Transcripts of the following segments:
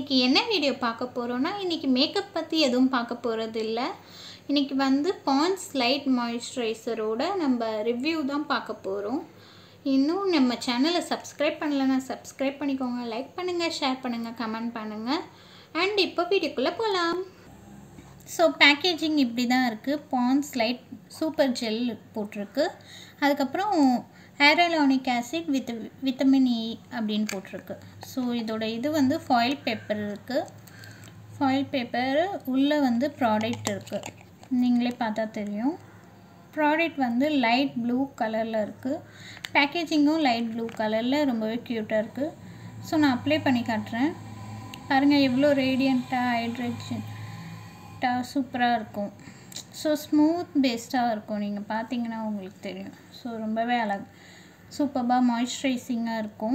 இன்றைக்கி என்ன வீடியோ பார்க்க போகிறோன்னா இன்றைக்கி மேக்கப் பற்றி எதுவும் பார்க்க போகிறது இல்லை இன்றைக்கி வந்து பான்ஸ் லைட் மாய்ஸ்சரைசரோட நம்ம ரிவ்யூ தான் பார்க்க போகிறோம் இன்னும் நம்ம சேனலை சப்ஸ்கிரைப் பண்ணலைன்னா சப்ஸ்கிரைப் பண்ணிக்கோங்க லைக் பண்ணுங்கள் ஷேர் பண்ணுங்கள் கமெண்ட் பண்ணுங்கள் அண்ட் இப்போ வீடியோக்குள்ளே போகலாம் ஸோ பேக்கேஜிங் இப்படி தான் இருக்குது பான்ஸ் லைட் சூப்பர் ஜெல் போட்டிருக்கு அதுக்கப்புறம் hyaluronic acid with vitamin E அப்படின்னு போட்டிருக்கு ஸோ இதோட இது வந்து ஃபாயில் பேப்பர் இருக்குது ஃபாயில் பேப்பர் உள்ளே வந்து ப்ராடக்ட் இருக்குது நீங்களே பார்த்தா தெரியும் ப்ராடக்ட் வந்து லைட் ப்ளூ கலரில் இருக்குது பேக்கேஜிங்கும் லைட் ப்ளூ கலரில் ரொம்பவே க்யூட்டாக இருக்குது ஸோ நான் அப்ளை பண்ணி காட்டுறேன் பாருங்கள் எவ்வளோ ரேடியண்ட்டாக ஹைட்ரேஷன்ட்டாக சூப்பராக இருக்கும் ஸோ ஸ்மூத் பேஸ்டாக இருக்கும் நீங்கள் பார்த்தீங்கன்னா உங்களுக்கு தெரியும் ஸோ ரொம்பவே அழகு சூப்பராக மாய்ஸ்சரைசிங்காக இருக்கும்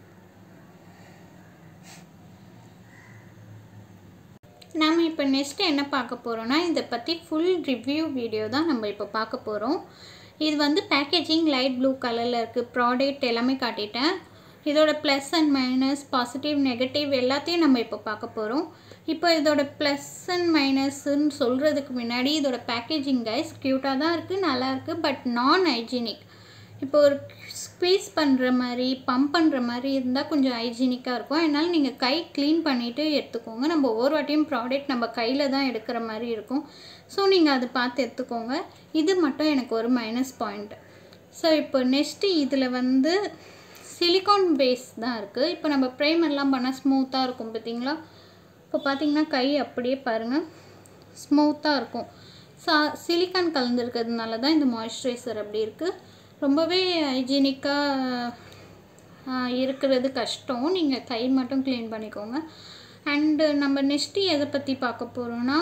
நாம் இப்போ நெக்ஸ்ட் என்ன பார்க்க போகிறோன்னா இதை பற்றி ஃபுல் ரிவ்யூ வீடியோ தான் நம்ம இப்போ பார்க்க போகிறோம் இது வந்து பேக்கேஜிங் லைட் ப்ளூ கலரில் இருக்குது ப்ராடக்ட் எல்லாமே காட்டிட்டேன் இதோட plus and minus positive negative எல்லாத்தையும் நம்ம இப்போ பார்க்க போகிறோம் இப்போ இதோட ப்ளஸ் அண்ட் மைனஸ்ன்னு சொல்கிறதுக்கு முன்னாடி இதோட பேக்கேஜிங் கைஸ் க்யூட்டாக தான் இருக்குது நல்லா இருக்குது பட் நான் ஹைஜீனிக் இப்போ ஒரு ஸ்க்வீஸ் பண்ணுற மாதிரி பம்ப் பண்ணுற மாதிரி இருந்தால் கொஞ்சம் ஹைஜீனிக்காக இருக்கும் அதனால் நீங்கள் கை க்ளீன் பண்ணிவிட்டு எடுத்துக்கோங்க நம்ம ஒவ்வொரு வாட்டியும் ப்ராடக்ட் நம்ம கையில் தான் எடுக்கிற மாதிரி இருக்கும் ஸோ நீங்கள் அதை பார்த்து எடுத்துக்கோங்க இது மட்டும் எனக்கு ஒரு மைனஸ் பாயிண்ட் ஸோ இப்போ நெக்ஸ்ட்டு இதில் வந்து சிலிகான் பேஸ் தான் இருக்குது இப்போ நம்ம ப்ரைமர்லாம் பண்ணால் ஸ்மூத்தாக இருக்கும் பார்த்தீங்களா இப்போ பார்த்தீங்கன்னா கை அப்படியே பாருங்கள் ஸ்மூத்தாக இருக்கும் சா சிலிக்கான் கலந்துருக்கிறதுனால தான் இந்த மாய்ஸ்சரைசர் அப்படி இருக்குது ரொம்பவே ஹைஜீனிக்காக இருக்கிறது கஷ்டம் நீங்கள் கை மட்டும் க்ளீன் பண்ணிக்கோங்க அண்டு நம்ம நெக்ஸ்ட்டு எதை பற்றி பார்க்க போகிறோன்னா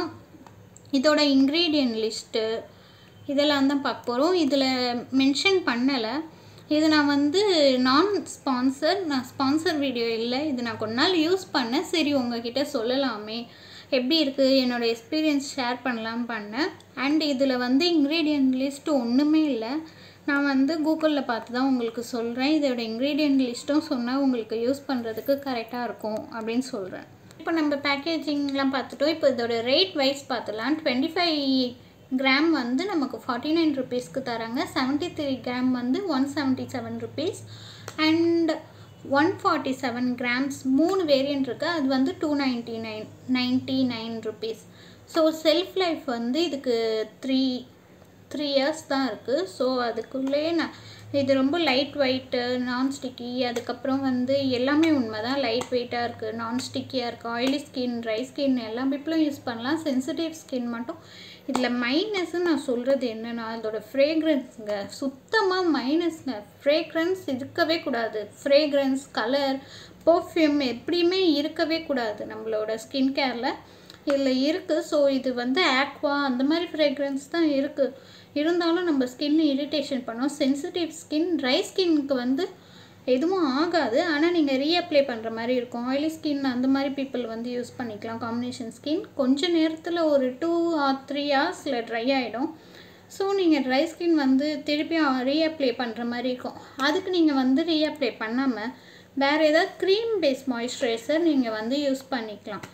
இதோட இன்க்ரீடியன்ட் லிஸ்ட்டு இதெல்லாம் தான் பார்க்க போகிறோம் இதில் மென்ஷன் பண்ணலை இது நான் வந்து நான் ஸ்பான்சர் நான் ஸ்பான்சர் வீடியோ இல்லை இது நான் கொஞ்ச நாள் யூஸ் பண்ணேன் சரி உங்ககிட்ட சொல்லலாமே எப்படி இருக்குது என்னோடய எக்ஸ்பீரியன்ஸ் ஷேர் பண்ணலாம் பண்ணேன் அண்ட் இதில் வந்து இன்க்ரீடியன்ட் லிஸ்ட் ஒன்றுமே இல்லை நான் வந்து கூகுளில் பார்த்து தான் உங்களுக்கு சொல்கிறேன் இதோட இன்க்ரீடியன்ட் லிஸ்ட்டும் சொன்னால் உங்களுக்கு யூஸ் பண்ணுறதுக்கு கரெக்டாக இருக்கும் அப்படின்னு சொல்கிறேன் இப்போ நம்ம பேக்கேஜிங்லாம் பார்த்துட்டோம் இப்போ இதோட ரேட் வைஸ் பார்த்துலாம் டுவெண்ட்டி ஃபைவ் கிராம் வந்து நமக்கு ஃபார்ட்டி நைன் ருபீஸ்க்கு தராங்க செவன்ட்டி த்ரீ கிராம் வந்து one seventy seven rupees and one forty seven grams மூணு வேரியன்ட் இருக்குது அது வந்து two ninety nine ninety nine rupees so shelf life வந்து இதுக்கு த்ரீ த்ரீ இயர்ஸ் தான் இருக்குது ஸோ அதுக்குள்ளேயே நான் இது ரொம்ப லைட் வெயிட்டு நான் ஸ்டிக்கி அதுக்கப்புறம் வந்து எல்லாமே உண்மை தான் லைட் வெயிட்டாக இருக்குது நான் ஸ்டிக்கியாக இருக்குது ஆயிலி ஸ்கின் ட்ரை ஸ்கின் எல்லா பீப்புளும் யூஸ் பண்ணலாம் சென்சிட்டிவ் ஸ்கின் மட்டும் இதில் மைனஸ்ன்னு நான் சொல்கிறது என்னென்னா இதோட ஃப்ரேக்ரன்ஸுங்க சுத்தமாக மைனஸ்ங்க ஃப்ரேக்ரன்ஸ் இருக்கவே கூடாது ஃப்ரேக்ரன்ஸ் கலர் பர்ஃப்யூம் எப்படியுமே இருக்கவே கூடாது நம்மளோட ஸ்கின் கேரில் இதில் இருக்குது ஸோ இது வந்து ஆக்வா அந்த மாதிரி ஃப்ரேக்ரன்ஸ் தான் இருக்குது இருந்தாலும் நம்ம ஸ்கின் இரிட்டேஷன் பண்ணோம் சென்சிட்டிவ் ஸ்கின் ட்ரை ஸ்கின்னுக்கு வந்து எதுவும் ஆகாது ஆனால் நீங்கள் ரீஅப்ளை பண்ணுற மாதிரி இருக்கும் ஆயிலி ஸ்கின் அந்த மாதிரி பீப்புள் வந்து யூஸ் பண்ணிக்கலாம் காம்பினேஷன் ஸ்கின் கொஞ்ச நேரத்தில் ஒரு டூ ஆர் த்ரீ ஹவர்ஸில் ட்ரை ஆகிடும் ஸோ நீங்கள் ட்ரை ஸ்கின் வந்து திருப்பியும் ரீஅப்ளை பண்ணுற மாதிரி இருக்கும் அதுக்கு நீங்கள் வந்து ரீஅப்ளை பண்ணாமல் வேறு ஏதாவது க்ரீம் பேஸ் மாய்ஸ்சரைசர் நீங்கள் வந்து யூஸ் பண்ணிக்கலாம்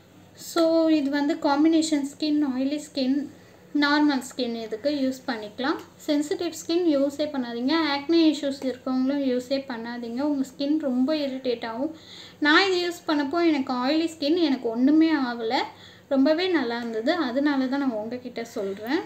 ஸோ இது வந்து combination skin oily skin normal skin இதுக்கு யூஸ் பண்ணிக்கலாம் சென்சிட்டிவ் ஸ்கின் யூஸே பண்ணாதீங்க ஆக்னே இஷ்யூஸ் இருக்கவங்களும் யூஸே பண்ணாதீங்க உங்கள் ஸ்கின் ரொம்ப இரிட்டேட் ஆகும் நான் இது யூஸ் பண்ணப்போ எனக்கு ஆயிலி ஸ்கின் எனக்கு ஒன்றுமே ஆகலை ரொம்பவே நல்லா இருந்தது அதனால தான் நான் உங்ககிட்ட சொல்கிறேன்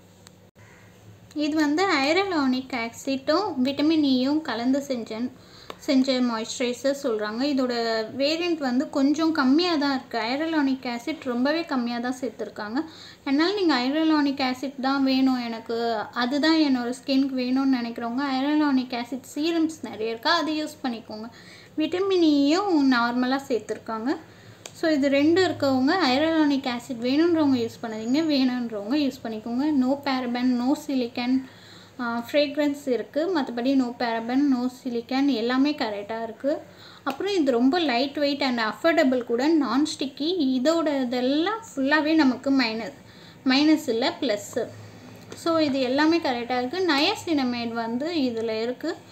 இது வந்து ஐரலானிக் ஆக்சிட்டும் விட்டமின் இயும் கலந்து செஞ்சேன் செஞ்ச மாய்ஸ்சரைசர் சொல்கிறாங்க இதோட வேரியண்ட் வந்து கொஞ்சம் கம்மியாக தான் இருக்குது ஐரலானிக் ஆசிட் ரொம்பவே கம்மியாக தான் சேர்த்துருக்காங்க அதனால் நீங்கள் ஐரலானிக் ஆசிட் தான் வேணும் எனக்கு அதுதான் என்னோடய ஸ்கின்க்கு வேணும்னு நினைக்கிறவங்க ஐரலானிக் ஆசிட் சீரம்ஸ் நிறைய இருக்கா அது யூஸ் பண்ணிக்கோங்க விட்டமின் இயும் நார்மலாக சேர்த்துருக்காங்க ஸோ இது ரெண்டு இருக்கவங்க ஐரலானிக் ஆசிட் வேணுன்றவங்க யூஸ் பண்ணாதீங்க வேணுன்றவங்க யூஸ் பண்ணிக்கோங்க no paraben no silicone fragrance இருக்குது மற்றபடி நோ பேரபன் நோ சிலிக்கன் எல்லாமே கரெக்டாக இருக்குது அப்புறம் இது ரொம்ப லைட் வெயிட் அண்ட் அஃபோர்டபுள் கூட நான் ஸ்டிக்கி இதோட இதெல்லாம் ஃபுல்லாகவே நமக்கு மைனஸ் மைனஸ் இல்லை ப்ளஸ்ஸு ஸோ இது எல்லாமே கரெக்டாக இருக்குது நயசினமேட் வந்து இதில் இருக்குது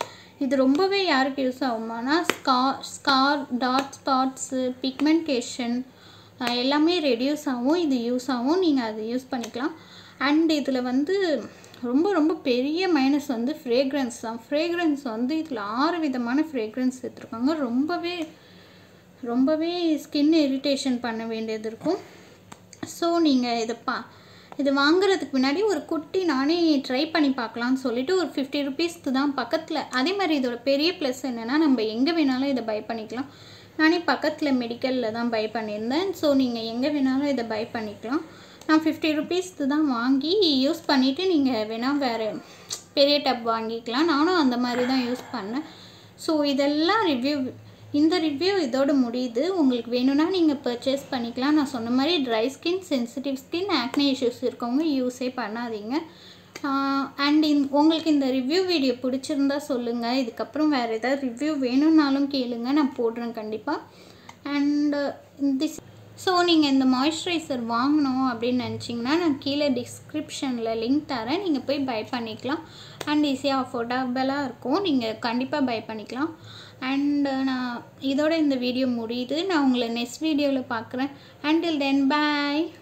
இது ரொம்பவே யாருக்கு யூஸ் ஆகுமானா scar scar dot spots pigmentation எல்லாமே ரெடியூஸ் ஆகும் இது யூஸ் ஆகும் நீங்கள் அதை யூஸ் பண்ணிக்கலாம் அண்ட் இதில் வந்து ரொம்ப ரொம்ப பெரிய மைனஸ் வந்து ஃப்ரேக்ரன்ஸ் தான் ஃப்ரேக்ரன்ஸ் வந்து இதில் ஆறு விதமான ஃப்ரேக்ரன்ஸ் எடுத்துருக்காங்க ரொம்பவே ரொம்பவே ஸ்கின் இரிட்டேஷன் பண்ண வேண்டியது இருக்கும் ஸோ நீங்கள் இதை பா இது வாங்குறதுக்கு முன்னாடி ஒரு குட்டி நானே ட்ரை பண்ணி பார்க்கலான்னு சொல்லிட்டு ஒரு ஃபிஃப்டி ருபீஸ்க்கு தான் பக்கத்தில் அதே மாதிரி இதோட பெரிய ப்ளஸ் என்னென்னா நம்ம எங்கே வேணாலும் இதை பை பண்ணிக்கலாம் நானே பக்கத்தில் மெடிக்கலில் தான் பை பண்ணியிருந்தேன் ஸோ நீங்கள் எங்கே வேணாலும் இதை பை பண்ணிக்கலாம் நான் ஃபிஃப்டி ருபீஸ்க்கு தான் வாங்கி யூஸ் பண்ணிவிட்டு நீங்கள் வேணால் வேறு பெரிய டப் வாங்கிக்கலாம் நானும் அந்த மாதிரி தான் யூஸ் பண்ணேன் ஸோ இதெல்லாம் ரிவ்யூ இந்த ரிவ்யூ இதோட முடியுது உங்களுக்கு வேணும்னா நீங்கள் பர்ச்சேஸ் பண்ணிக்கலாம் நான் சொன்ன மாதிரி dry skin sensitive skin acne issues இருக்கவங்க யூஸே பண்ணாதீங்க அண்ட் இந் உங்களுக்கு இந்த ரிவ்யூ வீடியோ பிடிச்சிருந்தா சொல்லுங்கள் இதுக்கப்புறம் வேறு ஏதாவது ரிவ்யூ வேணும்னாலும் கேளுங்க நான் போடுறேன் கண்டிப்பாக அண்டு திஸ் ஸோ நீங்கள் இந்த மாய்ஸ்சரைசர் வாங்கணும் அப்படின்னு நினச்சிங்கன்னா நான் கீழே டிஸ்கிரிப்ஷனில் லிங்க் தரேன் நீங்கள் போய் பை பண்ணிக்கலாம் அண்ட் ஈஸியாக அஃபோர்டபுளாக இருக்கும் நீங்கள் கண்டிப்பாக பை பண்ணிக்கலாம் அண்டு நான் இதோட இந்த வீடியோ முடியுது நான் உங்களை நெக்ஸ்ட் வீடியோவில் பார்க்குறேன் அண்டில் தென் பாய்